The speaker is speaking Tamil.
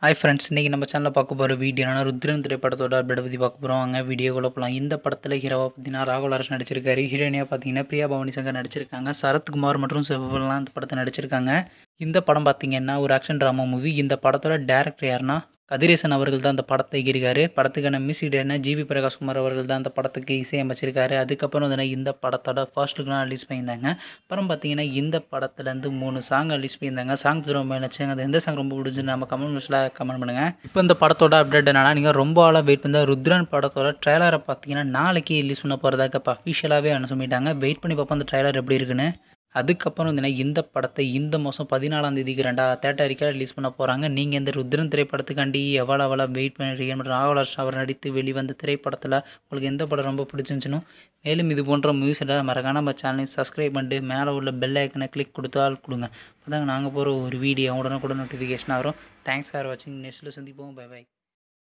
ஹாய் ஃப்ரெண்ட்ஸ் இன்றைக்கி நம்ம சேனலில் பார்க்க போகிற வீடியோ என்னன்னா ருத்ரன் திரைப்படத்தோட அப்டேட் பற்றி பார்க்க போகிறோம் அங்கே வீடியோக்குள்ளே போகலாம் இந்த படத்தில் ஹீரோவாக பார்த்தீங்கன்னா ராகுல் அரசு நடிச்சிருக்காரு ஹீரோயினியாக பார்த்தீங்கன்னா பிரியா பவானி சங்கர் நடிச்சிருக்காங்க சரத்குமார் மற்றும் சிவபெல்லாம் இந்த படத்தை நடிச்சிருக்காங்க இந்த படம் பார்த்தீங்கன்னா ஒரு ஆக்ஷன் ட்ராமா மூவி இந்த படத்தோட டேரக்டர் யாருன்னா கதிரேசன் அவர்கள் தான் அந்த படத்தை இயக்கியிருக்காரு படத்துக்கான மியூசிக் டேரக்டர் ஜிவி பிரகாஷ்குமார் அவர்கள் தான் அந்த படத்துக்கு இசையமைச்சிருக்காரு அதுக்கப்புறம் வந்து இந்த படத்தோட ஃபர்ஸ்ட் லுக்லாம் ரிலீஸ் பண்ணியிருந்தாங்க அப்புறம் பார்த்தீங்கன்னா இந்த படத்துலேருந்து மூணு சாங் ரிலீஸ் பண்ணியிருந்தாங்க சாங் ரொம்ப நினச்சாங்க அது எந்த சாங் ரொம்ப பிடிச்சி நம்ம கமெண்ட் பாக்ஸில் கமெண்ட் பண்ணுங்கள் இப்போ இந்த படத்தோட அப்டேட் என்னன்னா நீங்கள் ரொம்ப ஆளாக வெயிட் பண்ண ருத்ரன் படத்தோட ட்ரைலரை பார்த்தீங்கன்னா நாளைக்கு ரிலீஸ் பண்ண போகிறதாக இப்போ அஃபிஷியலாகவே என்ன சொல்லிட்டாங்க வெயிட் பண்ணி பார்ப்போம் அந்த ட்ரைலர் எப்படி இருக்குன்னு அதுக்கப்புறம் வந்து இந்த படத்தை இந்த மாதம் பதினாலாம் தேதிக்கு ரெண்டா தேட்டரிக்காக ரிலீஸ் பண்ண போகிறாங்க நீங்கள் இந்த ருத்ரன் திரைப்படத்துக்காண்டி எவ்வளோ எவ்வளோ வெயிட் பண்ணுறீங்க மற்றும் ராகுல் ஹர்ஷ் அவர் நடித்து வெளிவந்த திரைப்படத்தில் உங்களுக்கு எந்த படம் ரொம்ப பிடிச்சிருந்துச்சுனோ மேலும் இது போன்ற மூவிஸ் எல்லாம் மறக்காம நம்ம சேனலை சப்ஸ்கிரைப் பண்ணிட்டு மேலே உள்ள பெல் ஐக்கனை கிளிக் கொடுத்தால் கொடுங்க அப்போ நாங்கள் போகிற ஒரு வீடியோ உடனுக்குடன் நோட்டிஃபிகேஷன் வரும் தேங்க்ஸ் ஃபார் வாட்சிங் நெக்ஸ்ட்டில் சந்திப்போம் பை பை